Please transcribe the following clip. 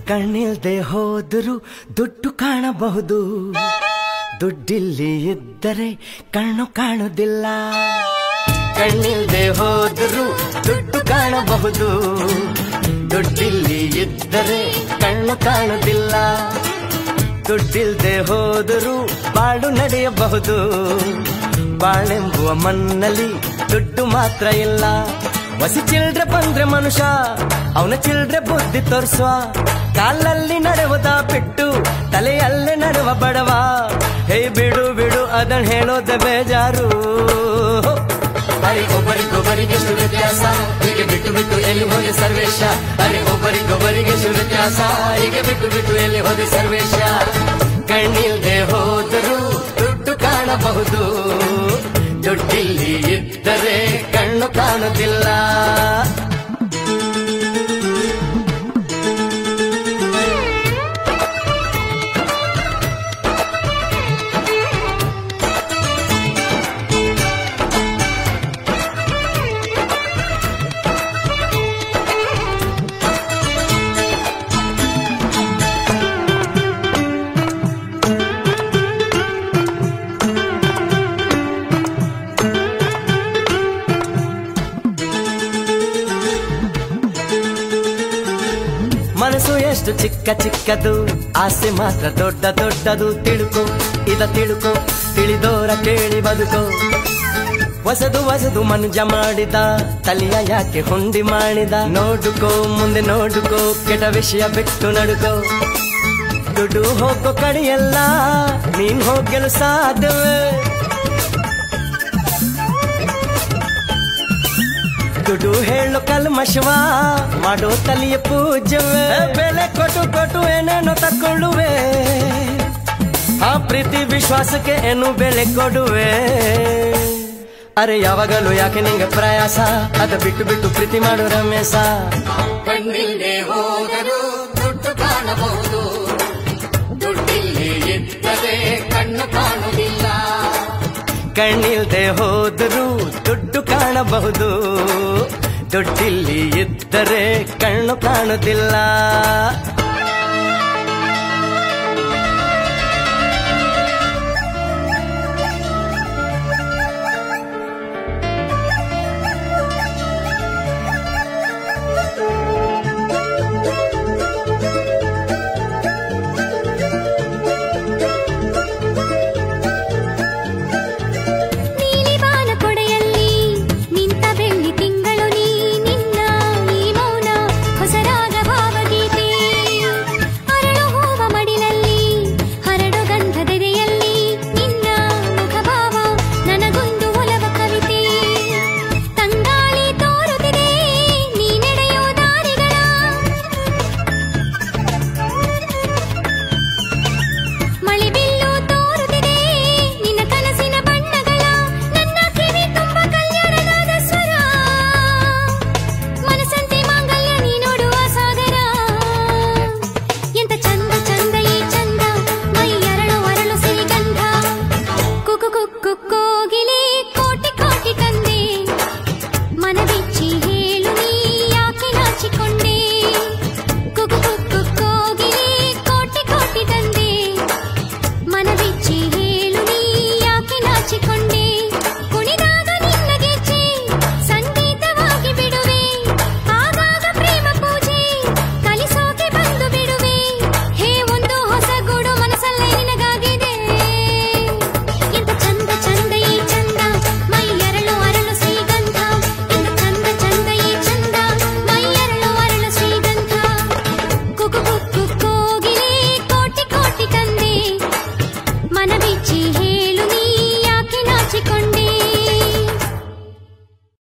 ಕಣ್ಣಿಲ್ದೆ ಹೋದರೂ ದುಡ್ಡು ಕಾಣಬಹುದು ದುಡ್ಡಿಲ್ಲಿ ಇದ್ದರೆ ಕಣ್ಣು ಕಾಣುವುದಿಲ್ಲ ಕಣ್ಣಿಲ್ದೆ ಹೋದರೂ ದುಡ್ಡು ಕಾಣಬಹುದು ದುಡ್ಡಿಲ್ಲಿ ಇದ್ದರೆ ಕಣ್ಣು ಕಾಣುವುದಿಲ್ಲ ದುಡ್ಡಿಲ್ದೆ ಹೋದರೂ ಬಾಳು ನಡೆಯಬಹುದು ಬಾಳೆಂಬುವ ಮಣ್ಣಲ್ಲಿ ದುಡ್ಡು ಮಾತ್ರ ಇಲ್ಲ ಹೊಸಿ ಚಿಲ್ಡ್ರೆ ಬಂದ್ರೆ ಮನುಷ್ಯ ಅವನ ಚಿಲ್ಡ್ರೆ ಬುದ್ಧಿ ತೋರಿಸುವ ಕಾಲಲ್ಲಿ ನಡೆಯುವುದ ಬಿಟ್ಟು ತಲೆಯಲ್ಲೇ ನಡೆವ ಬಡವ ಹೇ ಬಿಡು ಬಿಡು ಅದನ್ ಹೇಳೋದ ಬೇಜಾರು ಅರೆ ಒಬ್ಬರಿಗೊಬ್ಬರಿಗೆ ಎಷ್ಟು ವ್ಯತ್ಯಾಸ ಹೀಗೆ ಬಿಟ್ಟು ಬಿಟ್ಟು ಎಲ್ಲಿ ಹೋದೆ ಸರ್ವೇಶ ಅರೆ ಒಬ್ಬರಿಗೊಬ್ಬರಿಗೆ ಎಷ್ಟು ವ್ಯತ್ಯಾಸ ಹೀಗೆ ಬಿಟ್ಟು ಬಿಟ್ಟು ಎಲ್ಲಿ ಹೋದೆ ಸರ್ವೇಶ ಕಣ್ಣಿಲ್ದೆ ಹೋದರೂ ದುಡ್ಡು ಕಾಣಬಹುದು ದುಡ್ಡಿಲ್ಲಿ ಇದ್ದರೆ ಕಣ್ಣು ಕಾಣುತ್ತಿಲ್ಲ ಮನಸ್ಸು ಎಷ್ಟು ಚಿಕ್ಕ ಚಿಕ್ಕದು ಆಸೆ ಮಾತ್ರ ದೊಡ್ಡ ದೊಡ್ಡದು ತಿಳ್ಕೊ ಇದ ತಿಳ್ಕೊ ತಿಳಿದೋರ ಕೇಳಿ ಬದುಕೋ ಹೊಸದು ಹೊಸದು ಮನುಜ ಮಾಡಿದ ತಲೆಯ ಯಾಕೆ ಹುಂಡಿ ಮಾಡಿದ ನೋಡುಕೋ ಮುಂದೆ ನೋಡುಕೋ ಕೆಟ್ಟ ವಿಷಯ ಬಿಟ್ಟು ನಡುಕೋ ದುಡ್ಡು ಹೋಗೋ ಕಡೆಯಲ್ಲ ನೀನ್ ಹೋಗಲು ಸಾಧ್ಯವೇ ದುಡ್ಡು ಹೇಳು ಕಲ್ಮಶವ ಮಾಡೋ ತಲಿಯ ಪೂಜವೇ ಬೆಲೆ ಕೊಟ್ಟು ಕೊಟ್ಟು ಏನೇನೋ ತಕೊಳ್ಳುವೆ ಆ ಪ್ರೀತಿ ವಿಶ್ವಾಸಕ್ಕೆ ಏನು ಬೆಲೆ ಕೊಡುವೆ ಅರೆ ಯಾವಾಗಲೂ ಯಾಕೆ ನಿಂಗೆ ಪ್ರಯಾಸ ಅದ ಬಿಟ್ಟು ಬಿಟ್ಟು ಪ್ರೀತಿ ಮಾಡು ರಮೇಶ ಕಣ್ಣಿಲ್ಲದೆ ಹೋದರೂ ದುಡ್ಡು ಕಾಣಬಹುದು ದುಡ್ಡಿಲ್ಲಿ ಇದ್ದರೆ ಕಣ್ಣು ಕಾಣುವುದಿಲ್ಲ ಕಣ್ಣಿಲ್ದೆ ಹೋದರೂ ದುಡ್ಡು ಕಾಣಬಹುದು ದುಡ್ಡಿಲ್ಲಿ ಇದ್ದರೆ ಕಣ್ಣು ಕಾಣುತ್ತಿಲ್ಲ